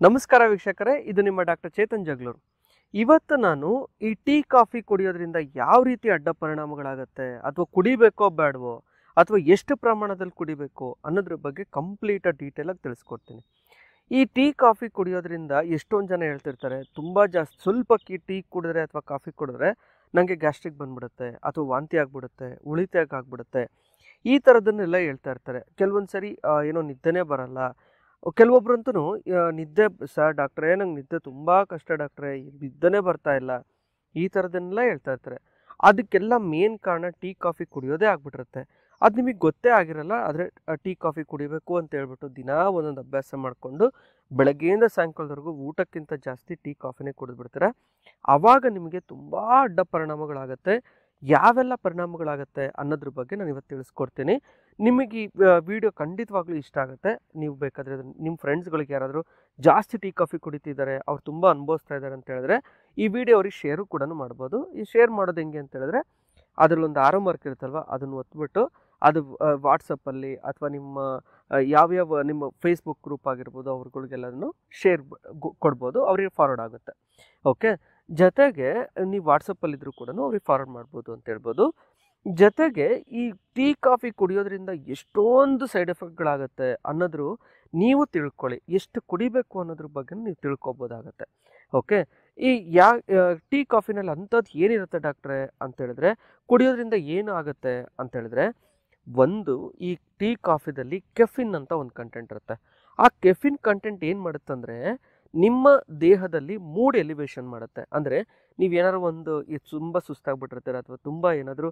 ನಮಸ್ಕಾರ ವೀಕ್ಷಕರೇ ಇದು ನಿಮ್ಮ ಡಾಕ್ಟರ್ ಚೇತನ್ ಜಗ್ಲೂರು ಇವತ್ತು ನಾನು ಈ ಟೀ ಕಾಫಿ ಕುಡಿಯೋದ್ರಿಂದ ಯಾವ ರೀತಿ ಅಡ್ಡ ಪರಿಣಾಮಗಳಾಗತ್ತೆ ಅಥವಾ ಕುಡಿಬೇಕೋ ಬೇಡವೋ ಅಥವಾ ಎಷ್ಟು ಪ್ರಮಾಣದಲ್ಲಿ ಕುಡಿಬೇಕು ಅನ್ನೋದ್ರ ಬಗ್ಗೆ ಕಂಪ್ಲೀಟ್ ಡೀಟೇಲಾಗಿ ತಿಳಿಸ್ಕೊಡ್ತೀನಿ ಈ ಟೀ ಕಾಫಿ ಕುಡಿಯೋದ್ರಿಂದ ಎಷ್ಟೊಂದು ಜನ ಹೇಳ್ತಿರ್ತಾರೆ ತುಂಬ ಜಾಸ್ತಿ ಸ್ವಲ್ಪ ಕಿ ಟೀ ಕುಡಿದ್ರೆ ಅಥವಾ ಕಾಫಿ ಕುಡಿದ್ರೆ ನನಗೆ ಗ್ಯಾಸ್ಟ್ರಿಕ್ ಬಂದ್ಬಿಡುತ್ತೆ ಅಥವಾ ವಾಂತಿ ಆಗ್ಬಿಡುತ್ತೆ ಉಳಿತಾಗ ಆಗ್ಬಿಡುತ್ತೆ ಈ ಥರದನ್ನೆಲ್ಲ ಹೇಳ್ತಾ ಇರ್ತಾರೆ ಕೆಲವೊಂದು ಸರಿ ಆ, ಏನೋ ನಿದ್ದೆನೇ ಬರಲ್ಲ ಕೆಲವೊಬ್ರಂತೂ ನಿದ್ದೆ ಸರ್ ಡಾಕ್ಟ್ರೇ ನಂಗೆ ನಿದ್ದೆ ತುಂಬ ಕಷ್ಟ ಡಾಕ್ಟ್ರೇ ನಿದ್ದೆನೇ ಬರ್ತಾ ಇಲ್ಲ ಈ ಥರದನ್ನೆಲ್ಲ ಹೇಳ್ತಾ ಇರ್ತಾರೆ ಅದಕ್ಕೆಲ್ಲ ಮೇನ್ ಕಾರಣ ಟೀ ಕಾಫಿ ಕುಡಿಯೋದೇ ಆಗ್ಬಿಟ್ಟಿರುತ್ತೆ ಅದು ನಿಮಗೆ ಗೊತ್ತೇ ಆಗಿರಲ್ಲ ಆದರೆ ಟೀ ಕಾಫಿ ಕುಡಿಬೇಕು ಅಂತ ಹೇಳ್ಬಿಟ್ಟು ದಿನಾ ಒಂದೊಂದು ಅಭ್ಯಾಸ ಮಾಡಿಕೊಂಡು ಬೆಳಗ್ಗೆಯಿಂದ ಸಾಯಂಕಾಲದವರೆಗೂ ಊಟಕ್ಕಿಂತ ಜಾಸ್ತಿ ಟೀ ಕಾಫಿನೇ ಕುಡಿದ್ಬಿಡ್ತಾರೆ ಆವಾಗ ನಿಮಗೆ ತುಂಬ ಅಡ್ಡ ಪರಿಣಾಮಗಳಾಗುತ್ತೆ ಯಾವೆಲ್ಲ ಪರಿಣಾಮಗಳಾಗುತ್ತೆ ಅನ್ನೋದ್ರ ಬಗ್ಗೆ ನಾನು ಇವತ್ತು ತಿಳಿಸ್ಕೊಡ್ತೀನಿ ನಿಮಗೆ ಈ ವಿಡಿಯೋ ಖಂಡಿತವಾಗ್ಲೂ ಇಷ್ಟ ಆಗುತ್ತೆ ನೀವು ಬೇಕಾದರೆ ಅದನ್ನ ನಿಮ್ಮ ಫ್ರೆಂಡ್ಸ್ಗಳಿಗೆ ಯಾರಾದರೂ ಜಾಸ್ತಿ ಟೀ ಕಾಫಿ ಕುಡಿತಿದ್ದಾರೆ ಅವ್ರು ತುಂಬ ಅನುಭವಿಸ್ತಾ ಇದ್ದಾರೆ ಅಂತ ಹೇಳಿದ್ರೆ ಈ ವಿಡಿಯೋ ಅವ್ರಿಗೆ ಶೇರು ಕೂಡ ಮಾಡ್ಬೋದು ಈ ಶೇರ್ ಮಾಡೋದು ಹೆಂಗೆ ಅಂತ ಹೇಳಿದ್ರೆ ಅದರಲ್ಲೊಂದು ಆರೋ ಮಾರ್ಕ್ ಇರುತ್ತಲ್ವ ಅದನ್ನು ಒತ್ಬಿಟ್ಟು ಅದು ವಾಟ್ಸಪ್ಪಲ್ಲಿ ಅಥವಾ ನಿಮ್ಮ ಆ, ಯಾವ್ಯಾವ ನಿಮ್ಮ ಫೇಸ್ಬುಕ್ ಗ್ರೂಪ್ ಆಗಿರ್ಬೋದು ಅವ್ರಗಳಿಗೆಲ್ಲದನ್ನು ಶೇರ್ ಕೊಡ್ಬೋದು ಅವರಿಗೆ ಫಾರ್ವರ್ಡ್ ಆಗುತ್ತೆ ಓಕೆ ಜೊತೆಗೆ ನೀವು ವಾಟ್ಸಪ್ಪಲ್ಲಿದ್ದರೂ ಕೂಡ ಅವ್ರಿಗೆ ಫಾರ್ವರ್ಡ್ ಮಾಡ್ಬೋದು ಅಂತ ಹೇಳ್ಬೋದು ಜೊತೆಗೆ ಈ ಟೀ ಕಾಫಿ ಕುಡಿಯೋದ್ರಿಂದ ಎಷ್ಟೊಂದು ಸೈಡ್ ಎಫೆಕ್ಟ್ಗಳಾಗುತ್ತೆ ಅನ್ನೋದ್ರು ನೀವು ತಿಳ್ಕೊಳ್ಳಿ ಎಷ್ಟು ಕುಡಿಬೇಕು ಅನ್ನೋದ್ರ ಬಗ್ಗೆ ನೀವು ತಿಳ್ಕೊಬೋದಾಗತ್ತೆ ಓಕೆ ಈ ಯಾ ಟೀ ಕಾಫಿನಲ್ಲಿ ಅಂಥದ್ದು ಏನಿರುತ್ತೆ ಡಾಕ್ಟ್ರೆ ಅಂತ ಹೇಳಿದ್ರೆ ಕುಡಿಯೋದ್ರಿಂದ ಏನು ಆಗುತ್ತೆ ಅಂತ ಹೇಳಿದ್ರೆ ಒಂದು ಈ ಟೀ ಕಾಫಿದಲ್ಲಿ ಕೆಫಿನ್ ಅಂತ ಒಂದು ಕಂಟೆಂಟ್ ಇರುತ್ತೆ ಆ ಕೆಫಿನ್ ಕಂಟೆಂಟ್ ಏನು ಮಾಡುತ್ತಂದ್ರೆ ನಿಮ್ಮ ದೇಹದಲ್ಲಿ ಮೂಡ್ ಎಲಿವೇಶನ್ ಮಾಡುತ್ತೆ ಅಂದರೆ ನೀವು ಏನಾದ್ರು ಒಂದು ಈ ತುಂಬ ಸುಸ್ತಾಗ್ಬಿಟ್ಟಿರ್ತೀರ ಅಥವಾ ತುಂಬ ಏನಾದರೂ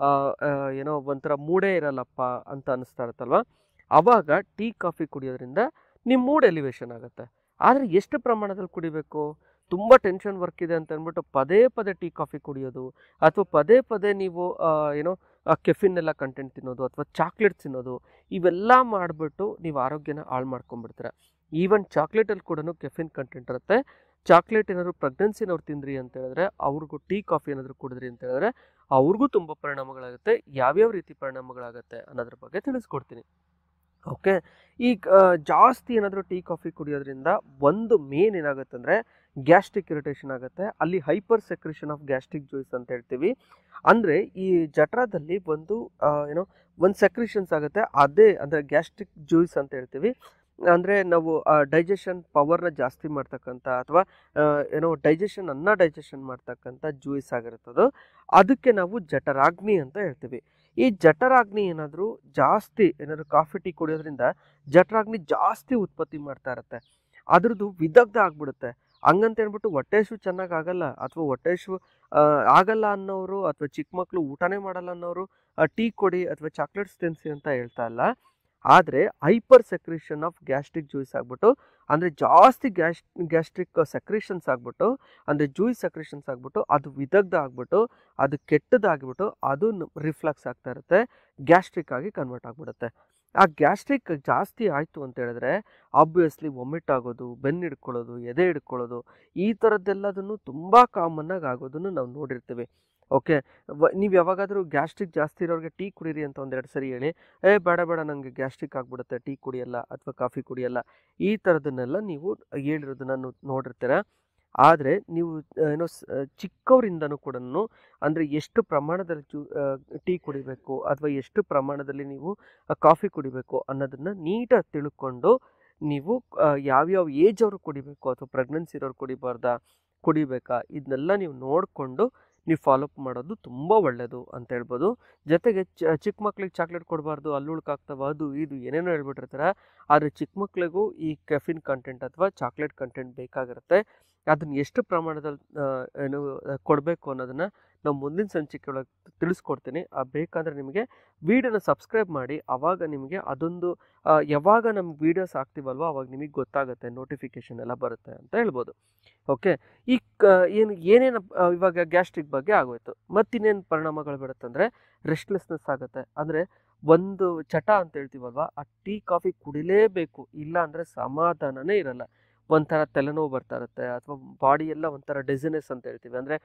ಏನೋ ಒಂಥರ ಮೂಡೇ ಇರಲ್ಲಪ್ಪ ಅಂತ ಅನಿಸ್ತಾ ಇರುತ್ತಲ್ವ ಆವಾಗ ಟೀ ಕಾಫಿ ಕುಡಿಯೋದ್ರಿಂದ ನಿಮ್ಮ ಮೂಡ್ ಎಲಿವೇಶನ್ ಆಗುತ್ತೆ ಆದರೆ ಎಷ್ಟು ಪ್ರಮಾಣದಲ್ಲಿ ಕುಡಿಬೇಕು ತುಂಬ ಟೆನ್ಷನ್ ವರ್ಕ್ ಇದೆ ಅಂತ ಅಂದ್ಬಿಟ್ಟು ಪದೇ ಪದೇ ಟೀ ಕಾಫಿ ಕುಡಿಯೋದು ಅಥವಾ ಪದೇ ಪದೇ ನೀವು ಆ, ಏನೋ ಕೆಫಿನ್ ಎಲ್ಲ ಕಂಟೆಂಟ್ ತಿನ್ನೋದು ಅಥವಾ ಚಾಕ್ಲೇಟ್ ತಿನ್ನೋದು ಇವೆಲ್ಲ ಮಾಡಿಬಿಟ್ಟು ನೀವು ಆರೋಗ್ಯನ ಹಾಳು ಮಾಡ್ಕೊಂಡ್ಬಿಡ್ತೀರ ಈವನ್ ಚಾಕ್ಲೇಟಲ್ಲಿ ಕೂಡ ಕೆಫಿನ್ ಕಂಟೆಂಟ್ ಇರುತ್ತೆ ಚಾಕ್ಲೇಟ್ ಏನಾದ್ರು ಪ್ರೆಗ್ನೆನ್ಸಿನವ್ರು ತಿಂದ್ರಿ ಅಂತ ಹೇಳಿದ್ರೆ ಅವ್ರಿಗೂ ಟೀ ಕಾಫಿ ಏನಾದರೂ ಕುಡಿದ್ರಿ ಅಂತ ಹೇಳಿದ್ರೆ ಅವ್ರಿಗೂ ತುಂಬ ಪರಿಣಾಮಗಳಾಗುತ್ತೆ ಯಾವ್ಯಾವ ರೀತಿ ಪರಿಣಾಮಗಳಾಗುತ್ತೆ ಅನ್ನೋದ್ರ ಬಗ್ಗೆ ತಿಳಿಸ್ಕೊಡ್ತೀನಿ ಓಕೆ ಈಗ ಆ, ಜಾಸ್ತಿ ಏನಾದರೂ ಟೀ ಕಾಫಿ ಕುಡಿಯೋದ್ರಿಂದ ಒಂದು ಮೇನ್ ಏನಾಗುತ್ತೆ ಅಂದರೆ ಗ್ಯಾಸ್ಟ್ರಿಕ್ ಇರಿಟೇಷನ್ ಆಗುತ್ತೆ ಅಲ್ಲಿ hyper secretion of gastric juice ಅಂತ ಹೇಳ್ತೀವಿ ಅಂದರೆ ಈ ಜಠರದಲ್ಲಿ ಒಂದು ಆ, ಏನೋ ಒಂದು ಸೆಕ್ರೇಷನ್ಸ್ ಆಗುತ್ತೆ ಅದೇ ಅಂದರೆ ಗ್ಯಾಸ್ಟ್ರಿಕ್ ಜ್ಯೂಸ್ ಅಂತ ಹೇಳ್ತೀವಿ ಅಂದರೆ ನಾವು ಡೈಜೆಷನ್ ಪವರ್ನ ಜಾಸ್ತಿ ಮಾಡ್ತಕ್ಕಂಥ ಅಥವಾ ಏನೋ ಡೈಜೆಷನ್ ಅನ್ನ ಡೈಜೆಷನ್ ಮಾಡ್ತಕ್ಕಂಥ ಜ್ಯೂಸ್ ಆಗಿರುತ್ತದು ಅದಕ್ಕೆ ನಾವು ಜಠರಾಗ್ನಿ ಅಂತ ಹೇಳ್ತೀವಿ ಈ ಜಠರಾಗ್ನಿ ಏನಾದರೂ ಜಾಸ್ತಿ ಏನಾದರೂ ಕಾಫಿ ಟೀ ಕುಡಿಯೋದ್ರಿಂದ ಜಠರಾಗ್ನಿ ಜಾಸ್ತಿ ಉತ್ಪತ್ತಿ ಮಾಡ್ತಾ ಇರುತ್ತೆ ಅದ್ರದ್ದು ವಿದಗ್ಧ ಆಗ್ಬಿಡುತ್ತೆ ಹಂಗಂತ ಹೇಳ್ಬಿಟ್ಟು ಹೊಟ್ಟೆಶು ಚೆನ್ನಾಗಿ ಆಗಲ್ಲ ಅಥವಾ ಹೊಟ್ಟೆಶು ಆಗಲ್ಲ ಅನ್ನೋರು ಅಥವಾ ಚಿಕ್ಕ ಮಕ್ಕಳು ಊಟನೇ ಮಾಡಲ್ಲ ಅನ್ನೋರು ಟೀ ಕೊಡಿ ಅಥವಾ ಚಾಕ್ಲೇಟ್ಸ್ ತಿನ್ನಿಸಿ ಅಂತ ಹೇಳ್ತಾ ಇಲ್ಲ ಆದರೆ hyper secretion of gastric juice ಆಗ್ಬಿಟ್ಟು ಅಂದರೆ ಜಾಸ್ತಿ ಗ್ಯಾಸ್ ಗ್ಯಾಸ್ಟ್ರಿಕ್ ಸೆಕ್ರೇಷನ್ಸ್ ಆಗ್ಬಿಟ್ಟು ಅಂದರೆ ಜೂಯಿಸ್ ಸೆಕ್ರೇಷನ್ಸ್ ಆಗ್ಬಿಟ್ಟು ಅದು ವಿದಗ್ಧ ಆಗ್ಬಿಟ್ಟು ಅದು ಕೆಟ್ಟದಾಗ್ಬಿಟ್ಟು ಅದು ರಿಫ್ಲಕ್ಸ್ ಆಗ್ತಾ ಇರುತ್ತೆ ಗ್ಯಾಸ್ಟ್ರಿಕ್ ಆಗಿ ಕನ್ವರ್ಟ್ ಆಗಿಬಿಡುತ್ತೆ ಆ ಗ್ಯಾಸ್ಟ್ರಿಕ್ ಜಾಸ್ತಿ ಆಯಿತು ಅಂತ ಹೇಳಿದ್ರೆ ಆಬ್ವಿಯಸ್ಲಿ ವೊಮಿಟ್ ಆಗೋದು ಬೆನ್ನು ಹಿಡ್ಕೊಳ್ಳೋದು ಎದೆ ಹಿಡ್ಕೊಳ್ಳೋದು ಈ ಥರದ್ದೆಲ್ಲದನ್ನು ತುಂಬ ಕಾಮನ್ನಾಗಿ ಆಗೋದನ್ನು ನಾವು ನೋಡಿರ್ತೀವಿ ಓಕೆ ನೀವು ಯಾವಾಗಾದರೂ ಗ್ಯಾಸ್ಟ್ರಿಕ್ ಜಾಸ್ತಿ ಇರೋರಿಗೆ ಟೀ ಕುಡೀರಿ ಅಂತ ಒಂದೆರಡು ಸರಿ ಹೇಳಿ ಏ ಬೇಡ ಬೇಡ ನನಗೆ ಗ್ಯಾಸ್ಟ್ರಿಕ್ ಆಗಿಬಿಡುತ್ತೆ ಟೀ ಕುಡಿಯಲ್ಲ ಅಥವಾ ಕಾಫಿ ಕುಡಿಯಲ್ಲ ಈ ಥರದನ್ನೆಲ್ಲ ನೀವು ಹೇಳಿರೋದನ್ನ ನೋ- ನೋಡಿರ್ತೀರ ಆದರೆ ನೀವು ಆ, ಏನೋ ಸ್- ಆ, ಚಿಕ್ಕವರಿಂದನೂ ಕೂಡ ಅಂದರೆ ಎಷ್ಟು ಪ್ರಮಾಣದಲ್ಲಿ ಚೂ ಟೀ ಕುಡಿಬೇಕು ಅಥವಾ ಎಷ್ಟು ಪ್ರಮಾಣದಲ್ಲಿ ನೀವು ಕಾಫಿ ಕುಡಿಬೇಕು ಅನ್ನೋದನ್ನು ನೀಟಾಗಿ ತಿಳ್ಕೊಂಡು ನೀವು ಆ, ಯಾವ್ಯಾವ ಏಜ್ ಅವರು ಕುಡಿಬೇಕು ಅಥವಾ ಪ್ರೆಗ್ನೆನ್ಸಿ ಇರೋರು ಕುಡಿಬಾರ್ದಾ ಕುಡಿಬೇಕಾ ಇದನ್ನೆಲ್ಲ ನೀವು ನೋಡಿಕೊಂಡು ನೀವು ಫಾಲೋಅಪ್ ಮಾಡೋದು ತುಂಬ ಒಳ್ಳೆಯದು ಅಂತ ಹೇಳ್ಬೋದು ಜೊತೆಗೆ ಚ ಚಿಕ್ಕ ಮಕ್ಳಿಗೆ ಚಾಕ್ಲೇಟ್ ಕೊಡಬಾರ್ದು ಅಲ್ಲುಳ್ಕಾಗ್ತವೆ ಅದು ಇದು ಏನೇನೋ ಹೇಳ್ಬಿಟ್ಟಿರ್ತಾರೆ ಆದರೆ ಚಿಕ್ಕ ಮಕ್ಳಿಗೂ ಈ ಕೆಫಿನ್ ಕಂಟೆಂಟ್ ಅಥವಾ ಚಾಕ್ಲೇಟ್ ಕಂಟೆಂಟ್ ಬೇಕಾಗಿರುತ್ತೆ ಅದನ್ನ ಎಷ್ಟು ಪ್ರಮಾಣದಲ್ಲಿ ಆ, ಏನು ಕೊಡಬೇಕು ಅನ್ನೋದನ್ನು ನಾವು ಮುಂದಿನ ಸಂಚಿಕೆ ಒಳಗೆ ತಿಳಿಸ್ಕೊಡ್ತೀನಿ ಆ ಬೇಕಾದರೆ ನಿಮಗೆ ವೀಡಿಯೋನ ಸಬ್ಸ್ಕ್ರೈಬ್ ಮಾಡಿ ಆವಾಗ ನಿಮಗೆ ಅದೊಂದು ಆ, ಯಾವಾಗ ನಮ್ಮ ವೀಡಿಯೋಸ್ ಹಾಕ್ತೀವಲ್ವ ಅವಾಗ ನಿಮಗೆ ಗೊತ್ತಾಗುತ್ತೆ ನೋಟಿಫಿಕೇಶನ್ ಎಲ್ಲ ಬರುತ್ತೆ ಅಂತ ಹೇಳ್ಬೋದು ಓಕೆ ಈ ಕ ಏನು ಏನೇನು ಆ, ಇವಾಗ ಗ್ಯಾಸ್ಟ್ರಿಕ್ ಬಗ್ಗೆ ಆಗೋಯ್ತು ಮತ್ತಿನ್ನೇನು ಪರಿಣಾಮಗಳು ಬರುತ್ತಂದರೆ ರೆಸ್ಟ್ಲೆಸ್ನೆಸ್ ಆಗುತ್ತೆ ಅಂದರೆ ಒಂದು ಚಟ ಅಂತ ಹೇಳ್ತೀವಲ್ವ ಆ ಟೀ ಕಾಫಿ ಕುಡಿಲೇಬೇಕು ಇಲ್ಲ ಅಂದರೆ ಸಮಾಧಾನನೇ ಇರಲ್ಲ ಒಂಥರ ತಲೆನೋವು ಬರ್ತಾ ಇರುತ್ತೆ ಅಥವಾ ಬಾಡಿ ಎಲ್ಲ ಒಂಥರ ಡೆಸಿನೆಸ್ ಅಂತ ಹೇಳ್ತೀವಿ ಅಂದರೆ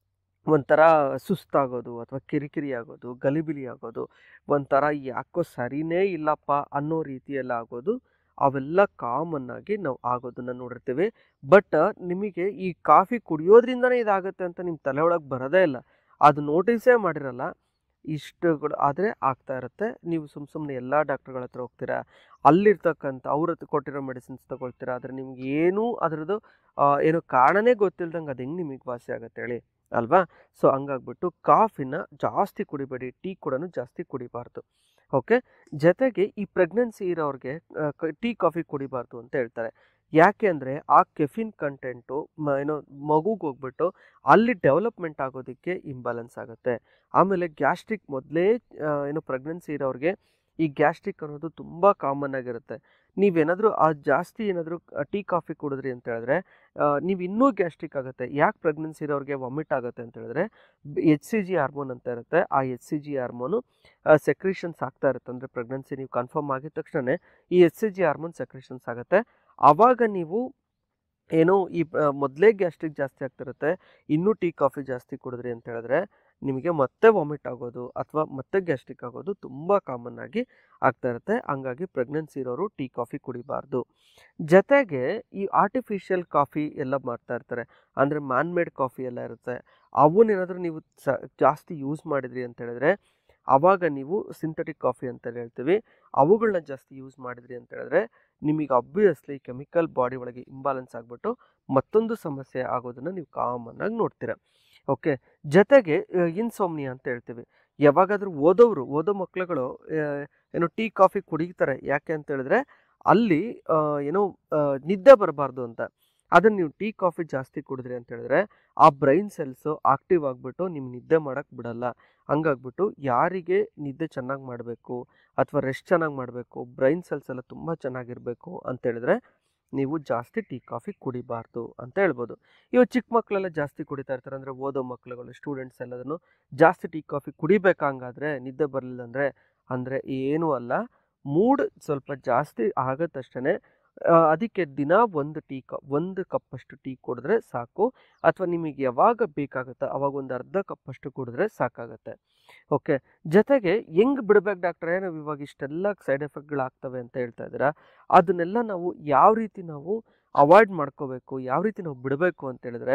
ಒಂಥರ ಸುಸ್ತಾಗೋದು ಅಥವಾ ಕಿರಿಕಿರಿ ಆಗೋದು ಗಲಿಬಿಲಿ ಆಗೋದು ಒಂಥರ ಯಾಕೋ ಸರಿನೇ ಇಲ್ಲಪ್ಪ ಅನ್ನೋ ರೀತಿಯೆಲ್ಲ ಆಗೋದು ಅವೆಲ್ಲ ಕಾಮನ್ ಆಗಿ ನಾವು ಆಗೋದನ್ನ ನೋಡಿರ್ತೀವಿ ಬಟ್ ನಿಮಗೆ ಈ ಕಾಫಿ ಕುಡಿಯೋದ್ರಿಂದನೇ ಇದಾಗುತ್ತೆ ಅಂತ ನಿಮ್ಮ ತಲೆ ಒಳಗೆ ಬರೋದೇ ಇಲ್ಲ ಅದು ನೋಟಿಸೇ ಮಾಡಿರಲ್ಲ ಇಷ್ಟುಗಳು ಆದರೆ ಆಗ್ತಾ ಇರುತ್ತೆ ನೀವು ಸುಮ್ಮ ಸುಮ್ಮನೆ ಎಲ್ಲ ಡಾಕ್ಟ್ರುಗಳ ಹತ್ರ ಹೋಗ್ತೀರಾ ಅಲ್ಲಿರ್ತಕ್ಕಂಥ ಅವ್ರ ಹತ್ರ ಕೊಟ್ಟಿರೋ ಮೆಡಿಸಿನ್ಸ್ ತಗೊಳ್ತೀರಾ ಆದರೆ ನಿಮ್ಗೆ ಏನೂ ಅದರದ್ದು ಆ, ಏನು ಕಾರಣನೇ ಗೊತ್ತಿಲ್ದಂಗೆ ಅದು ಹೆಂಗೆ ನಿಮಗೆ ವಾಸಿ ಆಗುತ್ತೆ ಹೇಳಿ ಅಲ್ವಾ ಸೊ ಹಂಗಾಗ್ಬಿಟ್ಟು ಕಾಫಿನ ಜಾಸ್ತಿ ಕುಡಿಬೇಡಿ ಟೀ ಕೂಡ ಜಾಸ್ತಿ ಕುಡಿಬಾರ್ದು ಓಕೆ ಜೊತೆಗೆ ಈ ಪ್ರೆಗ್ನೆನ್ಸಿ ಇರೋರಿಗೆ ಟೀ ಕಾಫಿ ಕುಡಿಬಾರ್ದು ಅಂತ ಹೇಳ್ತಾರೆ ಯಾಕೆ ಅಂದರೆ ಆ ಕೆಫಿನ್ ಕಂಟೆಂಟು ಏನೋ ಮಗುಗೆ ಹೋಗ್ಬಿಟ್ಟು ಅಲ್ಲಿ ಡೆವಲಪ್ಮೆಂಟ್ ಆಗೋದಕ್ಕೆ ಇಂಬ್ಯಾಲೆನ್ಸ್ ಆಗುತ್ತೆ ಆಮೇಲೆ ಗ್ಯಾಸ್ಟ್ರಿಕ್ ಮೊದಲೇ ಏನು ಪ್ರೆಗ್ನೆನ್ಸಿ ಇರೋರಿಗೆ ಈ ಗ್ಯಾಸ್ಟ್ರಿಕ್ ಅನ್ನೋದು ತುಂಬ ಕಾಮನ್ ಆಗಿರುತ್ತೆ ನೀವೇನಾದರೂ ಆ ಜಾಸ್ತಿ ಏನಾದರೂ ಟೀ ಕಾಫಿ ಕುಡಿದ್ರಿ ಅಂತ ಹೇಳಿದ್ರೆ ನೀವು ಇನ್ನೂ ಗ್ಯಾಸ್ಟ್ರಿಕ್ ಆಗುತ್ತೆ ಯಾಕೆ ಪ್ರೆಗ್ನೆನ್ಸಿ ಇರೋರಿಗೆ ವಾಮಿಟ್ ಆಗುತ್ತೆ ಅಂತ ಹೇಳಿದ್ರೆ ಎಚ್ ಸಿ ಜಿ ಹಾರ್ಮೋನ್ ಅಂತ ಇರುತ್ತೆ ಆ H C G hormone secretions ಆಗ್ತಾ ಇರುತ್ತೆ ಅಂದರೆ ಪ್ರೆಗ್ನೆನ್ಸಿ ನೀವು ಕನ್ಫರ್ಮ್ ಆಗಿದ ತಕ್ಷಣ ಈ H C G hormone secretions ಆಗುತ್ತೆ ಆವಾಗ ನೀವು ಏನೋ ಈ ಮೊದಲೇ ಗ್ಯಾಸ್ಟ್ರಿಕ್ ಜಾಸ್ತಿ ಆಗ್ತಿರುತ್ತೆ ಇನ್ನೂ ಟೀ ಕಾಫಿ ಜಾಸ್ತಿ ಕುಡಿದ್ರಿ ಅಂತ ಹೇಳಿದ್ರೆ ನಿಮಗೆ ಮತ್ತೆ ವಾಮಿಟ್ ಆಗೋದು ಅಥವಾ ಮತ್ತೆ ಗ್ಯಾಸ್ಟ್ರಿಕ್ ಆಗೋದು ತುಂಬ ಕಾಮನ್ ಆಗಿ ಆಗ್ತಾ ಇರುತ್ತೆ ಹಂಗಾಗಿ ಪ್ರೆಗ್ನೆನ್ಸಿ ಇರೋರು ಟೀ ಕಾಫಿ ಕುಡಿಬಾರ್ದು ಜೊತೆಗೆ ಈ ಆರ್ಟಿಫಿಷಿಯಲ್ ಕಾಫಿ ಎಲ್ಲ ಮಾಡ್ತಾ ಇರ್ತಾರೆ ಅಂದರೆ ಮ್ಯಾನ್ ಮೇಡ್ ಕಾಫಿ ಎಲ್ಲ ಇರುತ್ತೆ ಅವನ್ನೇನಾದರೂ ನೀವು ಸ ಜಾಸ್ತಿ ಯೂಸ್ ಮಾಡಿದ್ರಿ ಅಂತ ಹೇಳಿದ್ರೆ ಆವಾಗ ನೀವು ಸಿಂಥೆಟಿಕ್ ಕಾಫಿ ಅಂತ ಹೇಳ್ತೀವಿ ಅವುಗಳನ್ನ ಜಾಸ್ತಿ ಯೂಸ್ ಮಾಡಿದ್ರಿ ಅಂತ ಹೇಳಿದ್ರೆ ನಿಮಗೆ ಅಬ್ವಿಯಸ್ಲಿ ಕೆಮಿಕಲ್ ಬಾಡಿ ಒಳಗೆ ಇಂಬ್ಯಾಲೆನ್ಸ್ ಆಗಿಬಿಟ್ಟು ಮತ್ತೊಂದು ಸಮಸ್ಯೆ ಆಗೋದನ್ನು ನೀವು ಕಾಮನ್ ಆಗಿ ನೋಡ್ತೀರ ಓಕೆ ಜೊತೆಗೆ ಇನ್ಸೋಮ್ನಿಯಾ ಅಂತ ಹೇಳ್ತೀವಿ ಯಾವಾಗಾದರೂ ಓದೋರು ಓದೋ ಮಕ್ಳುಗಳು ಆ, ಏನೋ ಟೀ ಕಾಫಿ ಕುಡಿತಾರೆ ಯಾಕೆ ಅಂತ ಹೇಳಿದ್ರೆ ಅಲ್ಲಿ ಆ, ಏನೋ ಆ, ನಿದ್ದೆ ಬರಬಾರ್ದು ಅಂತ ಅದನ್ನು ನೀವು ಟೀ ಕಾಫಿ ಜಾಸ್ತಿ ಕುಡಿದ್ರಿ ಅಂತ ಹೇಳಿದ್ರೆ ಆ ಬ್ರೈನ್ ಸೆಲ್ಸು ಆಕ್ಟಿವ್ ಆಗಿಬಿಟ್ಟು ನಿಮ್ಗೆ ನಿದ್ದೆ ಮಾಡೋಕ್ಕೆ ಬಿಡಲ್ಲ ಹಂಗಾಗ್ಬಿಟ್ಟು ಯಾರಿಗೆ ನಿದ್ದೆ ಚೆನ್ನಾಗಿ ಮಾಡಬೇಕು ಅಥವಾ ರೆಸ್ಟ್ ಚೆನ್ನಾಗಿ ಮಾಡಬೇಕು ಬ್ರೈನ್ ಸೆಲ್ಸ್ ಎಲ್ಲ ತುಂಬ ಚೆನ್ನಾಗಿರಬೇಕು ಅಂತ ಹೇಳಿದ್ರೆ ನೀವು ಜಾಸ್ತಿ ಟೀ ಕಾಫಿ ಕುಡಿಬಾರ್ದು ಅಂತ ಹೇಳ್ಬೋದು ಇವಾಗ ಚಿಕ್ಕ ಮಕ್ಕಳೆಲ್ಲ ಜಾಸ್ತಿ ಕುಡಿತಾ ಇರ್ತಾರೆ ಅಂದರೆ ಓದೋ ಮಕ್ಕಳುಗಳು ಸ್ಟೂಡೆಂಟ್ಸ್ ಎಲ್ಲದನ್ನು ಜಾಸ್ತಿ ಟೀ ಕಾಫಿ ಕುಡಿಬೇಕಂಗಾದ್ರೆ ನಿದ್ದೆ ಬರಲಿಲ್ಲ ಅಂದರೆ ಅಂದರೆ ಏನೂ ಅಲ್ಲ ಮೂಡ್ ಸ್ವಲ್ಪ ಜಾಸ್ತಿ ಆಗತ್ತಷ್ಟೇ ಅದಕ್ಕೆ ದಿನ ಒಂದು ಟೀ ಕ ಒಂದು ಕಪ್ಪಷ್ಟು ಟೀ ಕುಡಿದ್ರೆ ಸಾಕು ಅಥವಾ ನಿಮಗೆ ಯಾವಾಗ ಬೇಕಾಗುತ್ತೋ ಅವಾಗ ಒಂದು ಅರ್ಧ ಕಪ್ಪಷ್ಟು ಕುಡಿದ್ರೆ ಸಾಕಾಗತ್ತೆ ಓಕೆ ಜೊತೆಗೆ ಹೆಂಗೆ ಬಿಡ್ಬೇಕು ಡಾಕ್ಟ್ರೇ ನಾವು ಇವಾಗ ಇಷ್ಟೆಲ್ಲ ಸೈಡ್ ಎಫೆಕ್ಟ್ಗಳಾಗ್ತವೆ ಅಂತ ಹೇಳ್ತಾ ಇದ್ದೀರಾ ಅದನ್ನೆಲ್ಲ ನಾವು ಯಾವ ರೀತಿ ನಾವು ಅವಾಯ್ಡ್ ಮಾಡ್ಕೋಬೇಕು ಯಾವ ರೀತಿ ನಾವು ಬಿಡಬೇಕು ಅಂತ ಹೇಳಿದ್ರೆ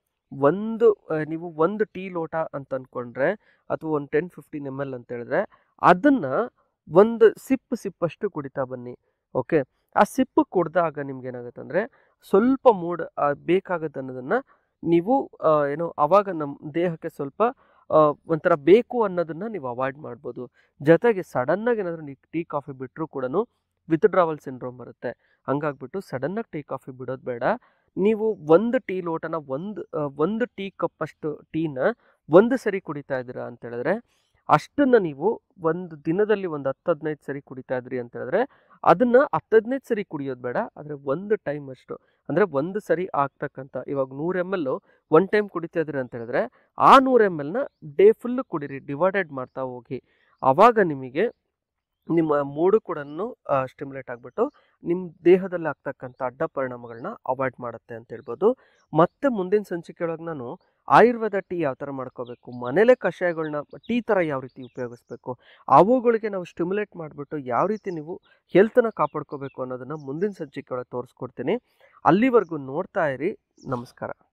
ಒಂದು ಆ, ನೀವು ಒಂದು ಟೀ ಲೋಟ ಅಂತ ಅಂದ್ಕೊಂಡ್ರೆ ಅಥವಾ ಒಂದು ಟೆನ್ ಫಿಫ್ಟೀನ್ ಎಮ್ ಎಲ್ ಅಂತ ಹೇಳಿದ್ರೆ ಅದನ್ನು ಒಂದು ಸಿಪ್ ಸಿಪ್ಪಷ್ಟು ಕುಡಿತಾ ಬನ್ನಿ ಓಕೆ ಆ ಸಿಪ್ಪು ಕುಡ್ದಾಗ ನಿಮ್ಗೆ ಏನಾಗುತ್ತೆ ಅಂದರೆ ಸ್ವಲ್ಪ ಮೂಡ್ ಬೇಕಾಗತ್ತೆ ಅನ್ನೋದನ್ನು ನೀವು ಆ, ಏನೋ ಆವಾಗ ನಮ್ಮ ದೇಹಕ್ಕೆ ಸ್ವಲ್ಪ ಆ, ಒಂಥರ ಬೇಕು ಅನ್ನೋದನ್ನು ನೀವು ಅವಾಯ್ಡ್ ಮಾಡ್ಬೋದು ಜೊತೆಗೆ ಸಡನ್ನಾಗಿ ಏನಾದರೂ ನೀವು ಟೀ ಕಾಫಿ ಬಿಟ್ಟರೂ ಕೂಡ ವಿತ್ಡ್ರಾವಲ್ ಸಿಂಡ್ರೋಮ್ ಬರುತ್ತೆ ಹಂಗಾಗ್ಬಿಟ್ಟು ಸಡನ್ನಾಗಿ ಟೀ ಕಾಫಿ ಬಿಡೋದು ಬೇಡ ನೀವು ಒಂದು ಟೀ ಲೋಟನ ಒಂದು ಆ, ಒಂದು ಟೀ ಕಪ್ಪಷ್ಟು ಟೀನ ಒಂದು ಸರಿ ಕುಡಿತಾ ಇದ್ದೀರಾ ಅಂತ ಹೇಳಿದ್ರೆ ಅಷ್ಟನ್ನು ನೀವು ಒಂದು ದಿನದಲ್ಲಿ ಒಂದು ಹತ್ತು ಹದಿನೈದು ಸರಿ ಕುಡಿತಾ ಇದ್ರಿ ಅಂತ ಹೇಳಿದ್ರೆ ಅದನ್ನು ಹತ್ತು ಹದಿನೈದು ಸರಿ ಕುಡಿಯೋದು ಬೇಡ ಆದರೆ ಒಂದು ಟೈಮ್ ಅಷ್ಟು ಅಂದರೆ ಒಂದು ಸರಿ ಆಗ್ತಕ್ಕಂಥ ಇವಾಗ ನೂರು ಎಮ್ ಎಲ್ ಒನ್ ಟೈಮ್ ಕುಡಿತಾ ಇದ್ರಿ ಅಂತ ಹೇಳಿದ್ರೆ ಆ ನೂರು ಎಮ್ ಎಲ್ನ ಡೇ ಫುಲ್ಲು ಕುಡೀರಿ ಡಿವೈಡೆಡ್ ಮಾಡ್ತಾ ಹೋಗಿ ಆವಾಗ ನಿಮಗೆ ನಿಮ್ಮ ಮೂಡು ಕೂಡ ಸ್ಟಿಮ್ಯುಲೇಟ್ ಆಗಿಬಿಟ್ಟು ನಿಮ್ಮ ದೇಹದಲ್ಲಿ ಆಗ್ತಕ್ಕಂಥ ಅಡ್ಡ ಪರಿಣಾಮಗಳನ್ನ ಅವಾಯ್ಡ್ ಮಾಡುತ್ತೆ ಅಂತ ಹೇಳ್ಬೋದು ಮತ್ತೆ ಮುಂದಿನ ಸಂಚಿಕೆ ಒಳಗೆ ನಾನು ಆಯುರ್ವೇದ ಟೀ ಯಾವ ಥರ ಮಾಡ್ಕೋಬೇಕು ಮನೇಲೇ ಕಷಾಯಗಳನ್ನ ಟೀ ಥರ ಯಾವ ರೀತಿ ಉಪಯೋಗಿಸ್ಬೇಕು ಅವುಗಳಿಗೆ ನಾವು ಸ್ಟಿಮ್ಯುಲೇಟ್ ಮಾಡಿಬಿಟ್ಟು ಯಾವ ರೀತಿ ನೀವು ಹೆಲ್ತನ್ನ ಕಾಪಾಡ್ಕೋಬೇಕು ಅನ್ನೋದನ್ನು ಮುಂದಿನ ಸಂಚಿಕೆ ಒಳಗೆ ತೋರಿಸ್ಕೊಡ್ತೀನಿ ಅಲ್ಲಿವರೆಗೂ ನೋಡ್ತಾ ಇರಿ ನಮಸ್ಕಾರ